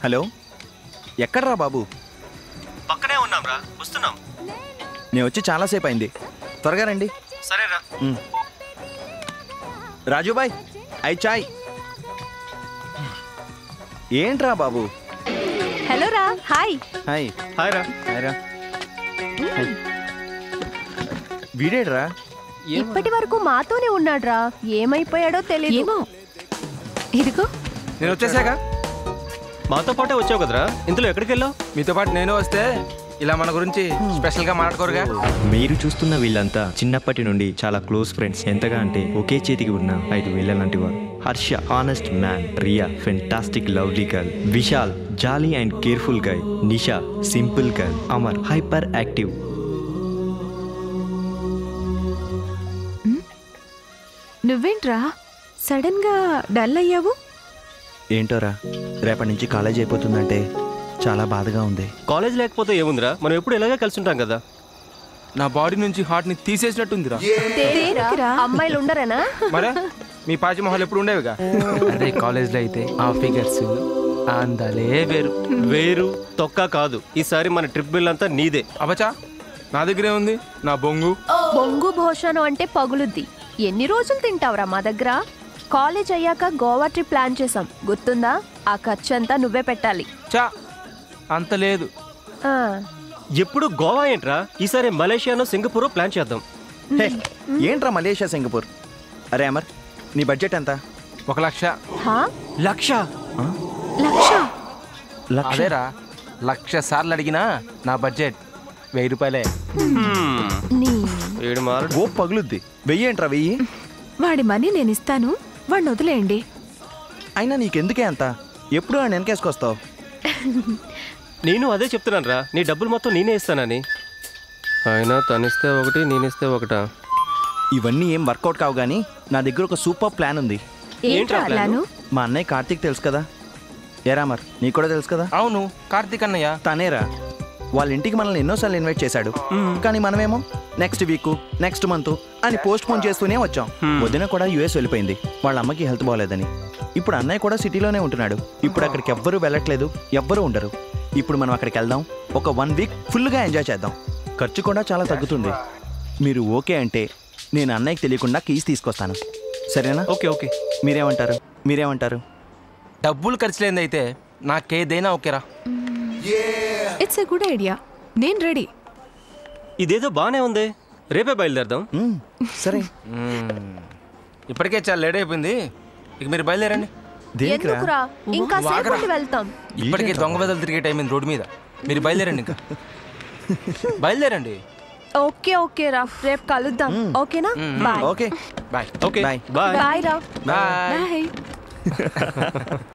Hello ఎక్కడ్రా బాబు పక్కనే ఉన్నాం రా వస్తున్నాం నేను వచ్చి చాలాసేపు అయింది త్వరగా రండి సరేరా మ్. రాజుబాయ్ ఐ చాయ్ ఏంట్రా బాబు హలో రా హాయ్ హాయ్ హాయ్ రా హాయ్ రా హాయ్. వీడేడ్రా ఇప్పటి వరకు మాతోనే ఉన్నాడ్రా ఏమైపోయాడో తెలియదు ఏమో ఇదిగో నేను వచ్చేసాక మాతో పాటే వచ్చావు కదరా ఇందులో ఎక్కడికి వెళ్ళావు మీతో పాటు నేను వస్తే ఇలా మన గురించి స్పెషల్ గా మాట్లాడుకోరుగా మీరు చూస్తున్న వీళ్ళంతా చిన్నప్పటి నుండి చాలా క్లోజ్ ఫ్రెండ్స్ ఎంతగా అంటే ఒకే చేతికి ఉన్న ఐదు వేల లాంటి వారు Harsha honest man Riya fantastic lovely girl Vishal jolly and careful guy Nisha simple girl Amar hyper active నువ్వేంట్రా సడన్ గా డల్ అయ్యావు ఏంటోరా రేపటి నుంచి కాలేజ్ అయిపోతుందంటే చాలా బాధగా ఉంది కాలేజ్ లేకపోతే ఏముందిరా మనం ఎప్పుడు ఇలాగే కలిసి ఉంటాం కదా నా బాడీ నుంచి హార్ట్ ని తీసేసినట్టుందిరా తేలిరా అమ్మాయిలు ఉండరనా మరే మీ పాచి మొహాలు ఎప్పుడు ఉండేవిగా అదే కాలేజ్ లో అయితే ఆ ఫిగర్స్ ఆ అందాలే వేరు వేరు తొక్క కాదు ఈసారి మన ట్రిప్ బిల్ అంతా నీదే అబచా నా దగ్గరే ఉంది నా బొంగు బొంగు భోషణం అంటే పగులుద్ది ఎన్ని రోజులు తింటావురా మా దగ్గర కాలేజ్ అయ్యాక గోవా ట్రిప్ ప్లాన్ చేసాం గుర్తుందా ఆ ఖర్చు అంతా నువ్వే పెట్టాలి చా అంత లేదు ఆ, ఎప్పుడు గోవా ఏంట్రా ఈసారి మలేషియానో సింగపూర్ ప్లాన్ చేద్దాం హే, ఏంట్రా మలేషియా సింగపూర్ అరే అమర్ నీ బడ్జెట్ ఎంత ఒక లక్ష హా? లక్ష లక్ష లక్ష అదేరా లక్ష సార్లు అడిగినా నా బడ్జెట్ వెయ్యి రూపాయలే నీ ఏడు మారు ఓ పగులుద్ది వెయ్యి ఏంట్రా వెయ్యి వాడి మనీ నేను ఇస్తాను వాడిని వదిలేయండి అయినా నీకెందుకే అంత ఎప్పుడు ఆయన వెనకేసుకొస్తావు నేను అదే చెప్తున్నాను రా నీ డబ్బులు మొత్తం నేనే ఇస్తానని అయినా తనిస్తే ఒకటి నేనిస్తే ఒకటా ఇవన్నీ ఏం వర్కౌట్ కావు కానీ నా దగ్గర ఒక సూపర్ ప్లాన్ ఉంది ఏంట్రా ప్లాను? ప్లాను మా అన్నయ్య కార్తీక్ తెలుసు కదా ఏరా అమర్ నీకు కూడా తెలుసు కదా అవును కార్తీక్ అన్నయ్య తనేరా వాళ్ళ ఇంటికి మనల్ని ఎన్నోసార్లు ఇన్వైట్ చేశాడు కానీ మనమేమో నెక్స్ట్ వీక్ నెక్స్ట్ మంత్ అని పోస్ట్ పోన్ చేస్తూనే వచ్చాం వదిన కూడా యుఎస్ వెళ్ళిపోయింది వాళ్ళ అమ్మకి హెల్త్ బాగాలేదని ఇప్పుడు అన్నయ్య కూడా సిటీలోనే ఉంటున్నాడు ఇప్పుడు అక్కడికి ఎవ్వరూ వెళ్ళట్లేదు ఎవ్వరూ ఉండరు ఇప్పుడు మనం అక్కడికి వెళ్దాం ఒక వన్ వీక్ ఫుల్గా ఎంజాయ్ చేద్దాం ఖర్చు కూడా చాలా తగ్గుతుంది మీరు ఓకే అంటే నేను అన్నయ్యకి తెలియకుండా కీస్ తీసుకొస్తాను సరేనా ఓకే ఓకే మీరేమంటారు మీరేమంటారు డబ్బులు ఖర్చు లేదైతే నాకేదైనా ఓకేరా ఇట్స్ ఎ గుడ్ ఐడియా నేను రెడీ ఇదేదో బానే ఉంది రేపే బయలుదేరదాం మ్మ్, సరే ఇప్పటికే చాలా లేట్ అయిపోయింది ఇక మీరు బయలుదేరండి దేనికిరా ఎందుకురా ఇంకా సేపటి వెళ్తాం ఇప్పటికే దొంగ బెదలు తిరిగే టైం అయింది రోడ్డు మీద మీరు బయలుదేరండి ఇంకా బయలుదేరండి ఓకే ఓకే రా రేపు కలుద్దాం ఓకేనా bye okay bye okay Bye. Bye bye రా బాయ్ బాయ్